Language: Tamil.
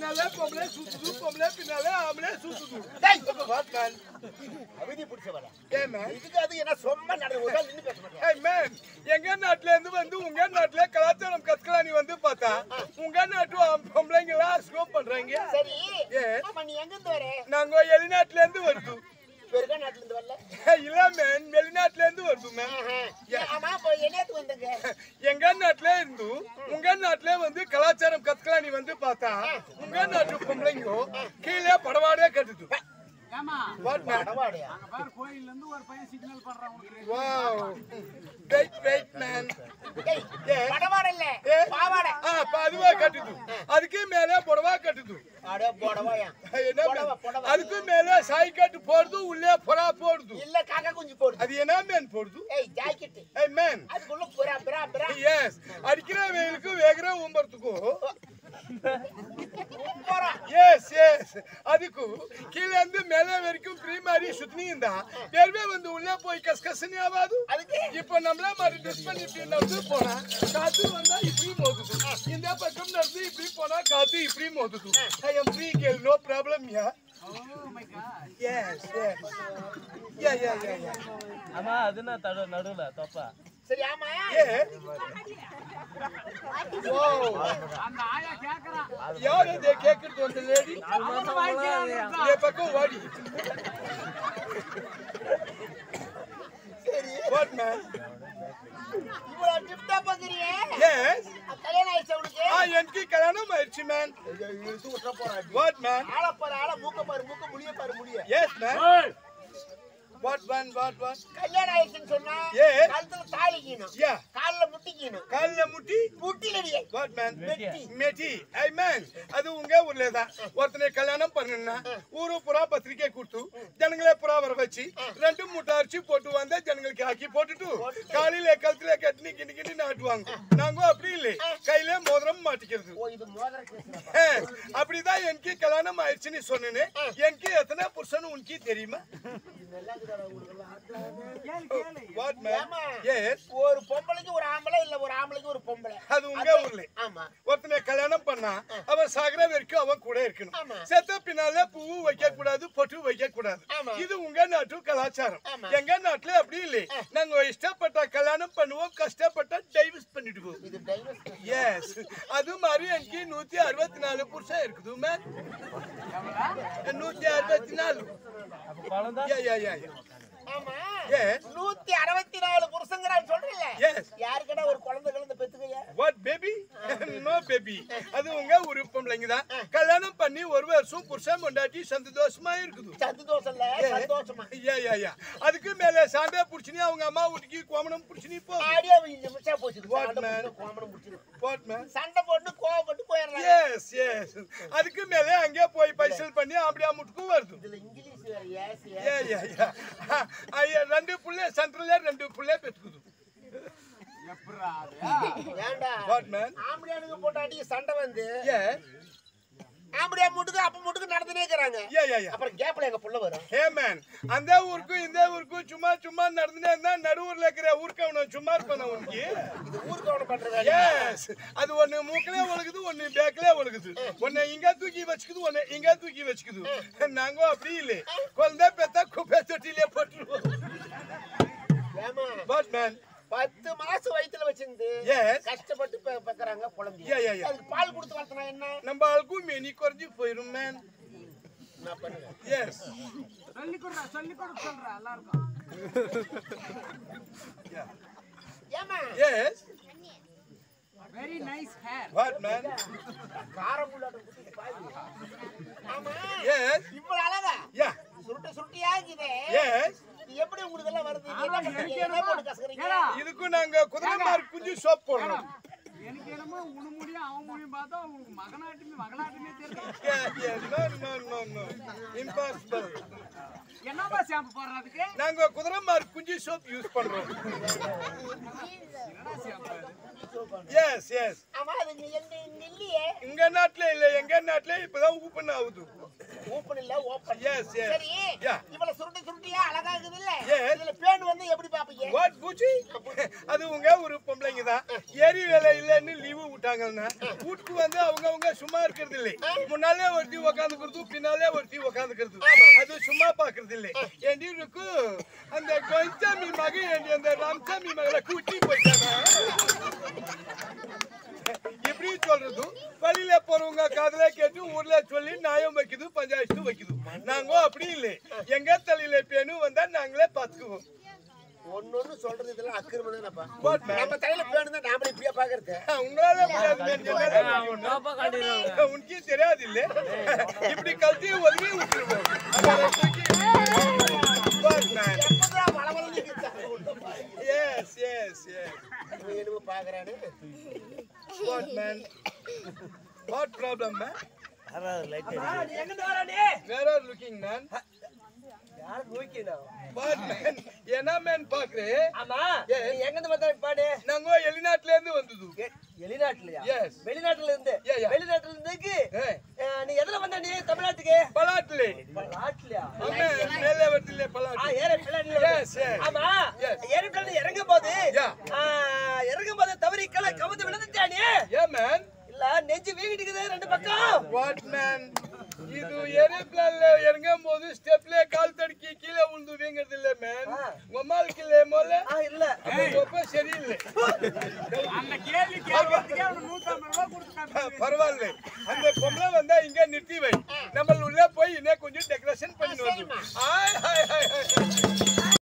பின்னாலே பொம்பளை சுத்துது பொம்பளை பின்னாலே ஆம்பளை சுத்துது டேய், வாட் மேன் அமைதி பிடிச்சவரா ஏ மேன் இதுக்கு அது என்ன சொம்ப நடந்து நின்று பேச மாட்டேன் ஏய் மேன் எங்க நாட்டுல இருந்து வந்து உங்க நாட்டுல கலாச்சாரம் கத்துக்கலாம் நீ வந்து பார்த்தா உங்க நாட்டு ஆம்- பொம்பளைங்க எல்லாம் ஸ்கோப் பண்றாங்க சரி Yes. ஆமா நீ எங்க இருந்து வர நாங்க வெளிநாட்டுல இருந்து வருது பெருகா நாட்டுல இருந்து வரல ஏய், இல்ல மேன் வெளிநாட்டுல இருந்து வருது மேன் ஆஹா. ஏ, ஆமா இப்போ என்னத்துக்கு வந்தங்க எங்க நாட்டுல இருந்து உங்க நாட்டுல வந்து கலாச்சாரம் கத்துக்கலாம் நீ வந்து பார்த்தா உங்க நாட்டு பொம்பளைங்க கீழே படவாடே கட்டுது ஏமா வாட் மேன் பரவாடையா அங்க பாரு கோயில்ல இருந்து ஒரு பையன் சிக்னல் பண்றான் உனக்கு வாவ் வெயிட் வெயிட் மேன் டேய் Yes. படவாடை இல்ல ஏ பாவாடை ஆ அதுவா கட்டுது அதுக்கு மேல புடவா கட்டுது அட போடவாயா என்ன புடவை, மேன்? புடவை. அதுக்கு மேல சாய் கட்டு போடுது உள்ளே புறா போடுது இல்ல காக்கா குஞ்சு போடு அது என்ன மேன் போடுது ஏய் ஜாக்கெட் ஏய் மேன் அதுக்குள்ள புறா புறா புறா எஸ் அடிக்கிற வெயிலுக்கு வேகிற ஊம்பறதுக்கும் புறா எஸ் எஸ் அதுக்கு கீழே இருந்து மேலே வரைக்கும் ஃப்ரீ மாதிரி சுத்தினி இருந்தா பெருவே வந்து உள்ளே போய் கசகசனி ஆகாது அதுக்கு இப்ப நம்மள மாதிரி ட்ரெஸ் பண்ணி இப்படி நடந்து போனா காத்து வந்தா இப்படி மோதுது இந்த பக்கம் நடந்து இப்படி போனா காத்து இப்படி மோதுது I am free girl no problem ya oh my god yes yes ya ya ya ya ஆமா அதுனா தடு நடுவுல தப்பா சரி ஆமா ஏ ஓ அந்த ஆயா கேக்குறான் யார் இது கேக்குறது அந்த லேடி ये पक्को वाड़ी சரி what man இவ்வளவு டிப்டா பாக்குறியே yes கல்யாணம் ஆயிடுச்சு உனக்கு ah எனக்கு கல்யாணம் ஆயிடுச்சு man இழுத்து விட்டுற போறாடி what man ஆள பாரு ஆள மூக்க பாரு மூக்க முடிய பாரு முடிய yes man what man what what கல்யாணம் ஆயிடுச்சுன்னு சொன்னா Yes. கழுத்துல தாலி கீணும் yeah கால்ல முட்டிக்கணும் கால்ல முட்டி முட்டிலடியே what man மெட்டி மெட்டி ஐ man அது உங்க ஊர்ல தான் ஒருத்தனை கல்யாணம் பண்ணணும்னா ஊரு புறா பத்திரிக்கை கொடுத்து ஜனங்களே புறா வர வச்சு ரெண்டு மூட்டை அரிசி போட்டு வந்தா ஜனங்களுக்கு ஆக்கி போட்டுட்டு காலையில கழுத்துல கட்டினி கிண்டி கிண்டி நாட்டுவாங்க நாங்க அப்படி இல்லை கையில மோதிரம் மாட்டிக்கிறது ஓ இது மோதிர கேஸ் ஏ, அப்படிதான் எனக்கு கல்யாணம் ஆயிடுச்சுன்னு சொன்னேன்னு எனக்கு எத்தனை புருஷன் உனக்கு தெரியுமா கேளு கேளு வாட் மேன் ஏமா? எஸ் ஒரு பொம்பளைக்கு ஒரு ஆம்பளை இல்ல ஒரு ஆம்பளைக்கு ஒரு பொம்பளை அது உங்க அது- ஊர்ல ஆமா ஒருத்தனை கல்யாணம் பண்ணா அவன் சாகர வரைக்கும் அவன் கூட ஆமா. இருக்கணும் செத்த பின்னால பூ வைக்க கூடாது பொட்டு வைக்க கூடாது ஆமா. இது உங்க நாட்டு கலாச்சாரம் ஆமா. எங்க நாட்டுல அப்படி இல்லை நாங்க இஷ்டப்பட்ட கல்யாணம் பண்ணுவோம் கஷ்டப்பட்டா டைவர்ஸ் பண்ணிடுவோம் இது டைவர்ஸ் எஸ் அது மாதிரி எனக்கு நூத்தி அறுபத்தி நாலு புருஷன் இருக்குது மேம் நூத்தி அறுபத்தி நாலு அப்ப குழந்தை யா யா யா யா ஆமா எஸ் நூத்தி அறுபத்தி நாலு புருஷங்கிறான்னு சொல்றீல்ல Yes. யாருக்கடா ஒரு குழந்தை குழந்தை பெத்துக்கையா வாட் பேபி நோ பேபி அது உங்க விருப்பம்லைங்க தான் கல்யாணம் பண்ணி ஒரு வருஷம் புருஷன் பொண்டாட்டி சந்தோஷமா இருக்குது சந்தோஷம் இல்ல சந்தோஷமா யா யா யா அதுக்கு மேல சாண்டை புடிச்சினி அவங்க அம்மா வீட்டுக்கு கோமணம் புடிச்சினி போ ஆடியோ நிமிஷம் போச்சு What, சண்டை man? போட்டு கோமடம் முடிச்சிரு வாட் மேன் சண்டை போட்டு கோவப்பட்டு போயிடுறாங்க எஸ் எஸ் அதுக்கு மேல அங்கே போய் பைசல் பண்ணி அப்படியே முட்டுக்கும் வருது இதுல இங்கிலீஷ் வேற ஏஸ் யா யா யா ஐயா ரெண்டு புள்ள சென்ட்ரல்ல ரெண்டு புள்ள பெற்றுக்குது எப்படா அது ஏன்டா வாட் மேன் ஆம்படியானுங்க போட்டாட்டி சண்டை வந்து எஸ் ஆம்படியா முட்டுக்கு அப்ப முட்டுக்கு நடந்துனே இருக்கிறாங்க யா யா யா அப்புறம் கேப்ல எங்க புள்ள வரும் ஹே மேன் அந்த ஊருக்கும் இந்த ஊருக்கும் சும்மா சும்மா நடந்துனே இருந்தா நடுவூர்ல இருக்கிற ஊருக்கு அவனை சும்மா இருப்பான உனக்கு இது ஊருக்கு அவனை பண்ற வேலை எஸ் அது ஒண்ணு மூக்கிலே ஒழுகுது ஒண்ணு பேக்லே ஒழுகுது ஒண்ணு இங்க தூக்கி வச்சுக்குது ஒண்ணு இங்க தூக்கி வச்சுக்குது நாங்க அப்படி இல்லை குழந்தை பெத்தா குப்பை தொட்டிலே போட்டுருவோம் ஏமா வாட் மேன் பத்து மாசம் வயித்துல வச்சிருந்து எஸ் கஷ்டப்பட்டு பெ- பெக்கறாங்க குழந்தை Yeah, yeah, yeah. அதுக்கு பால் கொடுத்து வளர்த்தனா என்ன நம்ம ஆளுக்கும் மெனி குறைஞ்சி போயிரும் மேன் நான் பண்ணுவேன் எஸ் சொல்லி கொடுறா சொல்லி கொடுக்க சொல்றா எல்லாருக்கும் ஏமா yes very nice hair what man காரம் புள்ளாட்டம் குத்தி பாய் ஆமா எஸ் இவ்வளவு அழகா யா சுருட்டு சுருட்டியா இருக்குது எஸ் இது எப்படி உங்களுக்கு எல்லாம் வருது இது என்ன ஆனா, பண்றீங்க? எனக்கு என்ன போட்டு கசக்குறீங்க ஏடா, இதுக்கும் நாங்க குதிரை மார்க் குஞ்சு சோப் போடுறோம் எனக்கு என்னமோ உனு முடியும் அவன் முடியும் பார்த்தா உங்களுக்கு மகனாட்டுமே மகனாட்டுமே தெரியும் Yeah, yeah, no, no, no, no. Impossible. என்னப்பா ஷாம்பு போடுறதுக்கு நாங்க குதிரை மார்க் குஞ்சு சோப் யூஸ் பண்றோம் என்னடா ஷாம்பு எஸ் எஸ் ஆமா அது நீ எங்க இங்க இல்லையே எங்க நாட்டுல இல்ல எங்க நாட்டுல இப்பதான் ஓபன் ஆகுது ஓப்பன் இல்ல ஓப்பன் Yes, yes. சரி Yeah. இவ்வளவு சுருட்டு சுருட்டியா அழகா இருக்குது இல்ல Yes. இதுல பேன் வந்து எப்படி பாப்பீங்க வாட் பூச்சி அது உங்க ஒரு பொம்பளைங்க தான் ஏரி வேலை இல்லைன்னு லீவு விட்டாங்க பண்றாங்கன்னா வீட்டுக்கு வந்து அவங்க அவங்க சும்மா இருக்கிறது இல்லை முன்னாலே ஒருத்தி உக்காந்துக்கிறது பின்னாலே ஒருத்தி உக்காந்துக்கிறது அது சும்மா பாக்குறது இல்லை ஏண்டி இருக்கு அந்த கொஞ்சாமி மகன் ஏண்டி அந்த ராமசாமி மகளை கூட்டி போயிட்டாங்க இப்படி சொல்றது வழியில போறவங்க காதுல கேட்டு ஊர்ல சொல்லி நியாயம் வைக்குது பஞ்சாயத்து வைக்குது நாங்க அப்படி இல்லை எங்க தலையில பேனு வந்தா நாங்களே பாத்துக்குவோம் ஒன்னொன்னு சொல்றது இதெல்லாம் அக்கிரமம் தானப்பா What man? நம்ம தலையில பேணுதான் நாமளே இப்படியே பாக்குறது உங்களால முடியாது உனக்கே தெரியாது இல்ல இப்படி கழட்டி ஒதுங்கி விட்டுருவோம் எஸ் எஸ் எஸ் என்னமோ பாக்குறானு what man what problem man நீ எங்க வர நீ வேர் ஆர் லுக்கிங் மேன் யார் நோக்கினா வாட் மேன் என்ன மேன் பாக்குறே ஆமா Yes. நீ எங்க இருந்து வந்த பாடு நாங்க வெளிநாட்டுல இருந்து வந்தது வெளிநாட்டுலயா Yes. வெளிநாட்டுல இருந்து Yeah, yeah. வெளிநாட்டுல இருந்துக்கு ஏ அஹ், நீ எதுல வந்த நீ தமிழ்நாட்டுக்கு பலாட்டுல நாட்டுலயா ஆமா மேலே வருதுல ஆ பலாட்டு ஏரோப்ளேன்ல Yes, yes. ஆமா Yes. ஏரோப்ளேன்ல இறங்கும் போது Yeah. ஆ, இறங்கும் போது தவறி கீழே கவுந்து விழுந்துட்டியா நீ ஏ மேன் இல்ல நெஞ்சு வீங்கிட்டு இருக்குது ரெண்டு பக்கம் வாட் மேன் இது ஏரோப்ளான்ல இறங்கும் போது ஸ்டெப்ல கால் தடுக்கி கீழே விழுந்து வீங்கிறது இல்ல மேன் ஆ. உமாளுக்கு இல்ல மோல ஆ இல்ல ரொம்ப சரியில்லை அந்த கேள்வி கேட்கறதுக்கே அவனுக்கு நூத்தி ஐம்பது ரூபாய் கொடுத்துட்டாங்க பரவாயில்ல அந்த பொம்பளை வந்தா இங்க நிறுத்தி வை